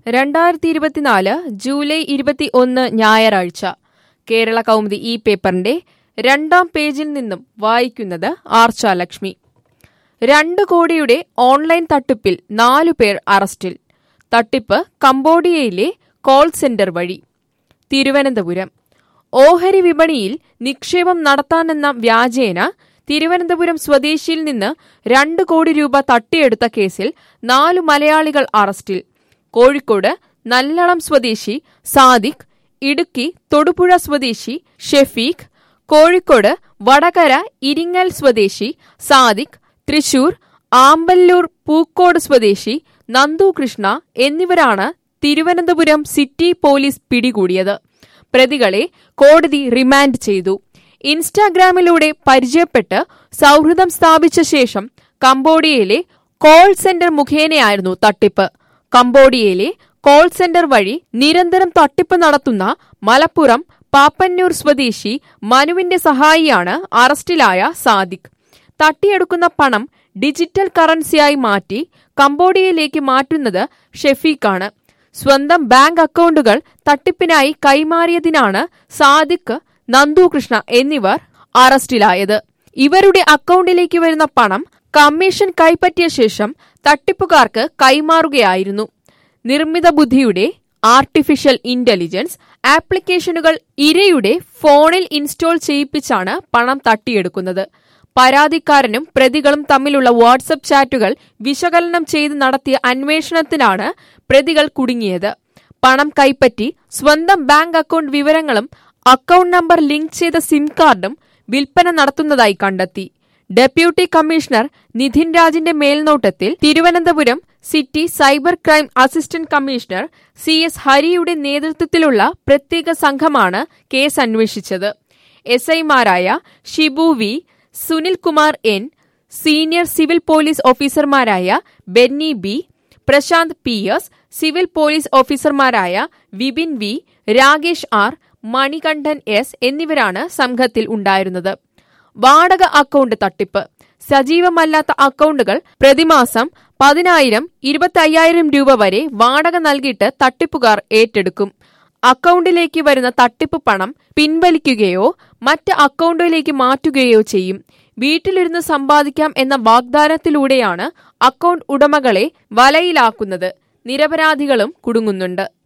രണ്ടായിരത്തി ഇരുപത്തിനാല് ജൂലൈ ഇരുപത്തി ഒന്ന് ഞായറാഴ്ച കേരള കൗമുദി ഈ പേപ്പറിന്റെ രണ്ടാം പേജിൽ നിന്നും വായിക്കുന്നത് ആർച്ച ലക്ഷ്മി രണ്ട് കോടിയുടെ ഓൺലൈൻ തട്ടിപ്പിൽ നാലു പേർ അറസ്റ്റിൽ തട്ടിപ്പ് കംബോഡിയയിലെ കോൾ സെന്റർ വഴി തിരുവനന്തപുരം ഓഹരി വിപണിയിൽ നിക്ഷേപം നടത്താനെന്ന വ്യാജേന തിരുവനന്തപുരം സ്വദേശിയിൽ നിന്ന് രണ്ട് കോടി രൂപ തട്ടിയെടുത്ത കേസിൽ നാലു മലയാളികൾ അറസ്റ്റിൽ കോഴിക്കോട് നല്ലളം സ്വദേശി സാദിഖ് ഇടുക്കി തൊടുപുഴ സ്വദേശി ഷെഫീഖ് കോഴിക്കോട് വടകര ഇരിങ്ങൽ സ്വദേശി സാദിഖ് തൃശൂർ ആമ്പല്ലൂർ പൂക്കോട് സ്വദേശി നന്ദു കൃഷ്ണ എന്നിവരാണ് തിരുവനന്തപുരം സിറ്റി പോലീസ് പിടികൂടിയത് പ്രതികളെ കോടതി റിമാൻഡ് ചെയ്തു ഇൻസ്റ്റാഗ്രാമിലൂടെ പരിചയപ്പെട്ട് സൗഹൃദം സ്ഥാപിച്ച ശേഷം കംബോഡിയയിലെ കോൾ സെന്റർ മുഖേനയായിരുന്നു തട്ടിപ്പ് കംബോഡിയയിലെ കോൾ സെന്റർ വഴി നിരന്തരം തട്ടിപ്പ് നടത്തുന്ന മലപ്പുറം പാപ്പന്നൂർ സ്വദേശി മനുവിന്റെ സഹായിയാണ് അറസ്റ്റിലായ സാദിഖ് തട്ടിയെടുക്കുന്ന പണം ഡിജിറ്റൽ കറൻസിയായി മാറ്റി കംബോഡിയയിലേക്ക് മാറ്റുന്നത് ഷെഫീഖാണ് സ്വന്തം ബാങ്ക് അക്കൗണ്ടുകൾ തട്ടിപ്പിനായി കൈമാറിയതിനാണ് സാദിഖ് നന്ദുകൃഷ്ണ എന്നിവർ അറസ്റ്റിലായത് ഇവരുടെ അക്കൗണ്ടിലേക്ക് വരുന്ന പണം കമ്മീഷൻ കൈപ്പറ്റിയ ശേഷം തട്ടിപ്പുകാർക്ക് കൈമാറുകയായിരുന്നു നിർമ്മിത ബുദ്ധിയുടെ ആർട്ടിഫിഷ്യൽ ഇന്റലിജൻസ് ആപ്ലിക്കേഷനുകൾ ഇരയുടെ ഫോണിൽ ഇൻസ്റ്റോൾ ചെയ്യിപ്പിച്ചാണ് പണം തട്ടിയെടുക്കുന്നത് പരാതിക്കാരനും പ്രതികളും തമ്മിലുള്ള വാട്സപ്പ് ചാറ്റുകൾ വിശകലനം ചെയ്ത് നടത്തിയ അന്വേഷണത്തിലാണ് പ്രതികൾ കുടുങ്ങിയത് പണം കൈപ്പറ്റി സ്വന്തം ബാങ്ക് അക്കൗണ്ട് വിവരങ്ങളും അക്കൗണ്ട് നമ്പർ ലിങ്ക് ചെയ്ത സിം കാർഡും വിൽപ്പന നടത്തുന്നതായി കണ്ടെത്തി ഡെപ്യൂട്ടി കമ്മീഷണർ നിധിൻ രാജിന്റെ മേൽനോട്ടത്തിൽ Thiruvananthapuram city cyber crime assistant commissioner C S ഹരിയുടെ നേതൃത്വത്തിലുള്ള പ്രത്യേക സംഘമാണ് കേസ് അന്വേഷിച്ചത് എസ് ഐമാരായ Shibu V Sunilkumar N senior civil police ഓഫീസർമാരായ Benny B Prashanth P S civil police ഓഫീസർമാരായ Vipin V Rakesh R Manikandan S എന്നിവരാണ് സംഘത്തിൽ ഉണ്ടായിരുന്നത് വാടക അക്കൗണ്ട് തട്ടിപ്പ് സജീവമല്ലാത്ത അക്കൗണ്ടുകൾ പ്രതിമാസം പതിനായിരം ഇരുപത്തയ്യായിരം രൂപ വരെ വാടക നൽകിയിട്ട് തട്ടിപ്പുകാർ ഏറ്റെടുക്കും അക്കൗണ്ടിലേക്ക് വരുന്ന തട്ടിപ്പ് പണം പിൻവലിക്കുകയോ മറ്റ് അക്കൗണ്ടിലേക്ക് മാറ്റുകയോ ചെയ്യും വീട്ടിലിരുന്ന് സമ്പാദിക്കാം എന്ന വാഗ്ദാനത്തിലൂടെയാണ് അക്കൗണ്ട് ഉടമകളെ വലയിലാക്കുന്നത് നിരപരാധികളും കുടുങ്ങുന്നുണ്ട്